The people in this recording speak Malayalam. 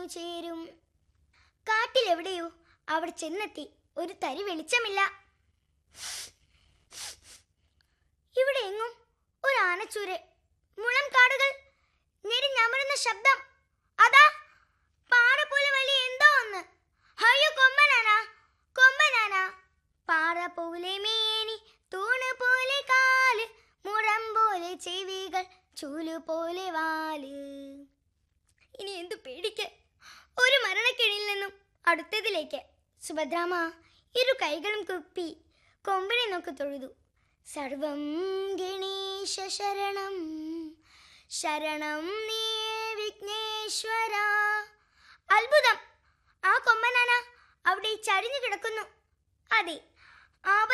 ചേരും കാട്ടിലെവിടെയോ അവിടെ ചെന്നെത്തി ഒരു തരി വെളിച്ചമില്ല ഇവിടെ എങ്ങും ഒരു ആനച്ചൂര് മുളം കാടുകൾ ഞെരിഞ്ഞമരുന്ന ശബ്ദം അതാ പാറ പോലെ വലിയ എന്തോ ഒന്ന് അയ്യോ കൊമ്പനാനാ കൊമ്പനാനാ പാറ പോലെ മേനി തൂണ് പോലെ കാല് മുറം പോലെ ചെവികൾ ചൂല് പോലെ വാല് ഇനി എന്തു പേടിക്ക് ഒരു മരണക്കിണിയിൽ നിന്നും അടുത്തതിലേക്ക് സുഭദ്രാമ ഇരു കൈകളും കുപ്പി കൊമ്പിനെ നോക്കി തൊഴുതു സർവം ഗണേശ ശരണം ശരണം നീ വിഘ്നേശ്വര അത്ഭുതം ആ കൊമ്പനാന അവിടെ ചരിഞ്ഞു കിടക്കുന്നു അതെ ആപ